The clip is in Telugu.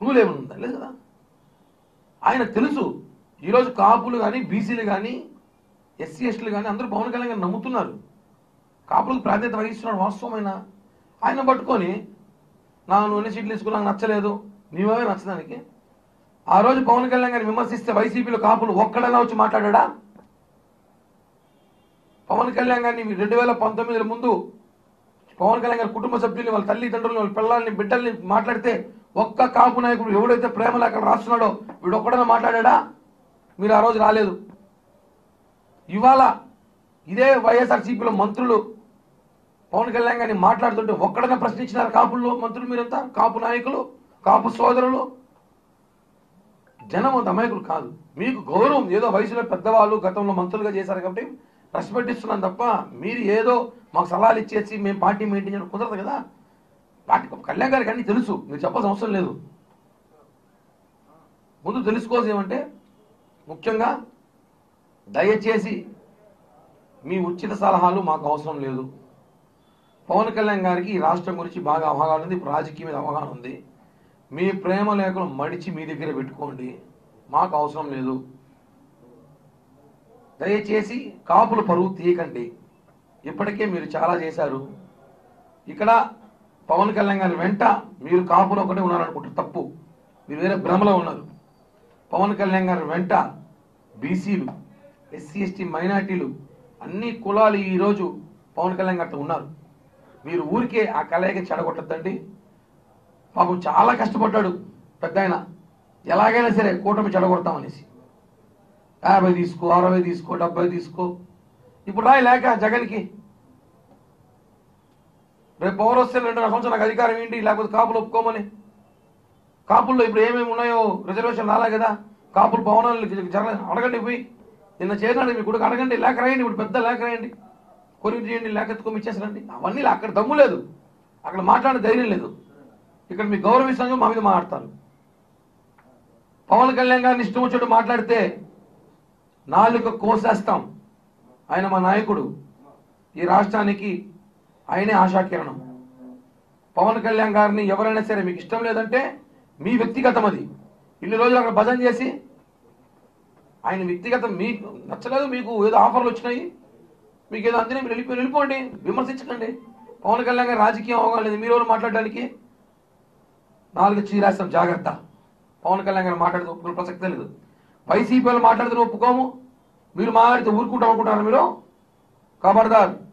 రూల్ ఏమైనా ఉందా లేదు కదా ఆయన తెలుసు ఈరోజు కాపులు కానీ బీసీలు కానీ ఎస్సీ ఎస్టీలు కానీ అందరూ పవన్ కళ్యాణ్ గారిని నమ్ముతున్నారు కాపులకు ప్రాధాన్యత వహిస్తున్నాడు వాస్తవమైన ఆయన పట్టుకొని నా నువ్వు ఎన్ని సీట్లు తీసుకున్నా నాకు నచ్చలేదు నీవే నచ్చదానికి ఆ రోజు పవన్ కళ్యాణ్ గారిని విమర్శిస్తే వైసీపీలో కాపులు ఒక్కడైనా వచ్చి మాట్లాడా పవన్ కళ్యాణ్ గారిని రెండు వేల పంతొమ్మిది ముందు పవన్ కళ్యాణ్ గారి కుటుంబ సభ్యుల్ని వాళ్ళ తల్లిదండ్రులు వాళ్ళ పిల్లల్ని బిడ్డల్ని మాట్లాడితే ఒక్క కాపు నాయకుడు ఎవడైతే ప్రేమలు అక్కడ రాస్తున్నాడో వీడు ఒక్కడైనా మాట్లాడా మీరు ఆ రోజు రాలేదు ఇవాళ ఇదే వైఎస్ఆర్సీపీలో మంత్రులు పవన్ కళ్యాణ్ గారిని మాట్లాడుతుంటే ఒక్కడైనా ప్రశ్నించినారు కాపుల్లో మంత్రులు మీరంతా కాపు నాయకులు కాపు సోదరులు జనం అంత అమాయకులు కాదు మీకు గౌరవం ఏదో వయసులో పెద్దవాళ్ళు గతంలో మంత్రులుగా చేశారు కాబట్టి రెస్పెక్ట్ ఇస్తున్నాం తప్ప మీరు ఏదో మాకు సలహాలు ఇచ్చేసి మేము పార్టీ మెయింటైన్ చేయడం కుదరదు కదా పార్టీ కళ్యాణ్ గారికి అన్ని తెలుసు మీరు చెప్పాల్సిన అవసరం లేదు ముందు తెలుసుకోవాల్సి ఏమంటే ముఖ్యంగా దయచేసి మీ ఉచిత సలహాలు మాకు అవసరం లేదు పవన్ కళ్యాణ్ గారికి ఈ రాష్ట్రం గురించి బాగా అవగాహన ఉంది ఇప్పుడు రాజకీయ మీద అవగాహన ఉంది మీ ప్రేమ లేఖలు మడిచి మీ దగ్గర పెట్టుకోండి మాకు అవసరం లేదు దయచేసి కాపులు పరువు తీయకండి ఇప్పటికే మీరు చాలా చేశారు ఇక్కడ పవన్ కళ్యాణ్ గారి వెంట మీరు కాపులు ఒకటే ఉన్నారనుకుంటారు తప్పు మీరు వేరే భ్రమలో ఉన్నారు పవన్ కళ్యాణ్ గారి వెంట బీసీలు ఎస్సీ ఎస్టీ మైనార్టీలు అన్ని కులాలు ఈరోజు పవన్ కళ్యాణ్ గారితో ఉన్నారు మీరు ఊరికే ఆ కలయిక చెడగొట్టద్దండి పాపం చాలా కష్టపడ్డాడు పెద్ద ఆయన ఎలాగైనా సరే కూటమి చెడగొడతామనేసి యాభై తీసుకో అరవై తీసుకో డెబ్బై తీసుకో ఇప్పుడు రాయి లేక జగన్కి రేపు పవర్ వస్తే రెండున్నర సంవత్సరం నాకు అధికారం ఏంటి లేకపోతే కాపులు ఒప్పుకోమని కాపుల్లో ఇప్పుడు ఏమేమి ఉన్నాయో రిజర్వేషన్ రాలే కదా కాపులు భవనాలు జరగ అడగండి పోయి నిన్న చేరినాడు మీ కొడుకు అడగండి లేఖ రాయండి ఇప్పుడు పెద్ద లేఖ రాయండి కొరియర్ చేయండి లేఖ ఎత్తుకొని ఇచ్చేసారండి అవన్నీ అక్కడ దమ్ము లేదు అక్కడ మాట్లాడే ధైర్యం లేదు ఇక్కడ మీ గౌరవిస్తాను మా మీద మాట్లాడతారు పవన్ కళ్యాణ్ గారిని ఇష్టం వచ్చినట్టు మాట్లాడితే నాలుక కోసేస్తాం ఆయన మా నాయకుడు ఈ రాష్ట్రానికి ఆయనే ఆశాకిరణం పవన్ కళ్యాణ్ గారిని ఎవరైనా సరే మీకు ఇష్టం లేదంటే మీ వ్యక్తిగతం అది ఇన్ని రోజులు అక్కడ భజన చేసి ఆయన వ్యక్తిగతం మీకు నచ్చలేదు మీకు ఏదో ఆఫర్లు వచ్చినాయి మీకు ఏదో అందినా మీరు వెళ్ళిపోయి వెళ్ళిపోండి విమర్శించకండి పవన్ కళ్యాణ్ గారి రాజకీయం అవగాహన లేదు మీరు ఎవరు మాట్లాడడానికి నాలుగు చీరాస్తాం జాగ్రత్త పవన్ కళ్యాణ్ గారు మాట్లాడితే ఒప్పుకునే ప్రసక్తే లేదు వైసీపీ వాళ్ళు మాట్లాడితే ఒప్పుకోము మీరు మాట్లాడితే ఊరుకుంటాం అనుకుంటారు మీరు ఖబర్దార్